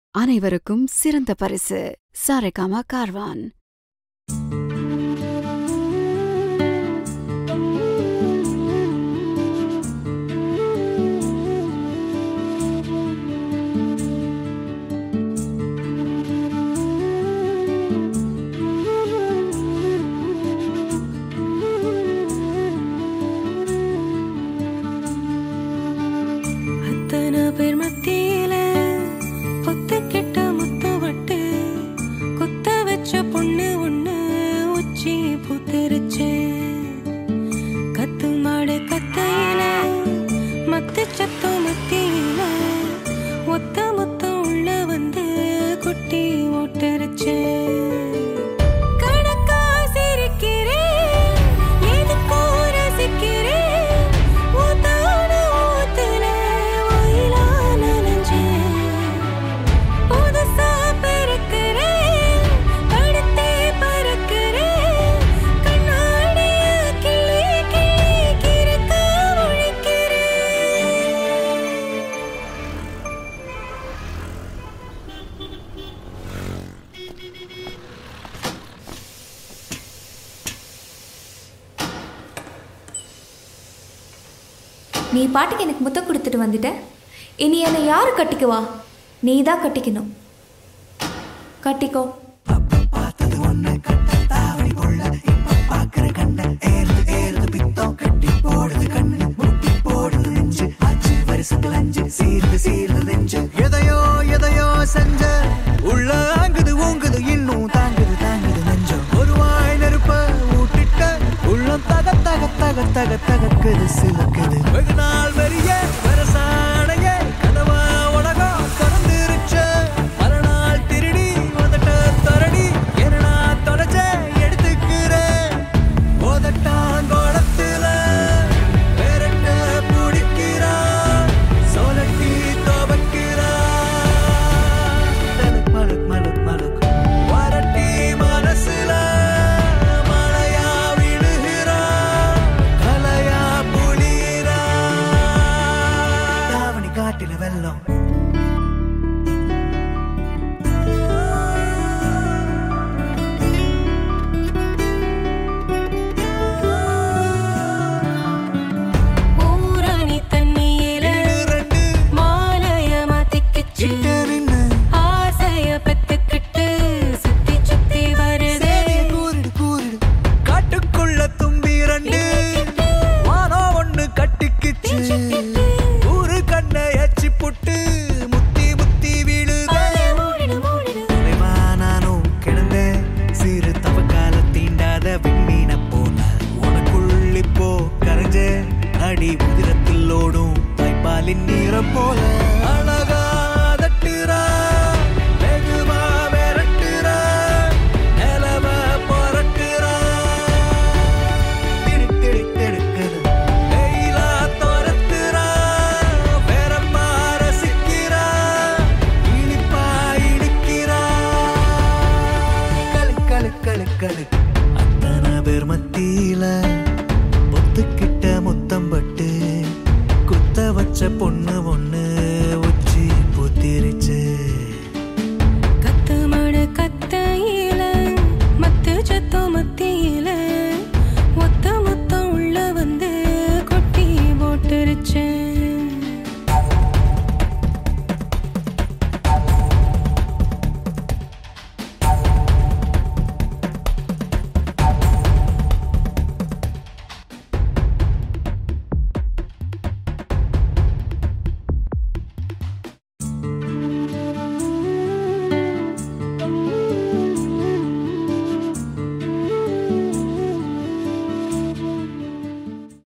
அனைவருக்கும் சிறந்த பரிசு சாரேகாமா கார்வான் அத்தனை பேர் மத்தியில பொத்து கெட்ட முத்து வட்டு குத்த வச்ச பொண்ணு ஒண்ணு உச்சி புத்திருச்சு கத்து மாடு கத்தையில மத்து சத்தம் மத்தியில ஒத்த மொத்தம் உள்ள வந்து குட்டி ஓட்டரிச்சு கணக்கா சிரிக்கிறேன் எதுக்கோ ரசிக்கிறேன் ஊத்தான ஊத்துல ஒயிலா நனைஞ்சேன் புதுசா பிறக்கிறேன் அடுத்தே பறக்கிறேன் கண்ணாடிய கிள்ளி கிள்ளி கிறுக்க முழிக்கிறேன் நீ பாட்டுக்கு எனக்கு முத்தம் கொடுத்துட்டு வந்துட்ட இனி என்னை யாரு கட்டிக்குவா நீ தான் கட்டிக்கணும் கட்டிக்கோ எதையோ எதையோ செஞ்ச உள்ள ஆங்குது ஊங்குது இன்னும் தாங்குது தாங்குது நெஞ்சம் ஒரு வாய் நெருப்ப ஊட்டிட்ட உள்ளம் தக தக தக தக தகக்குது சிலக்குது வெகு நாள் வரிய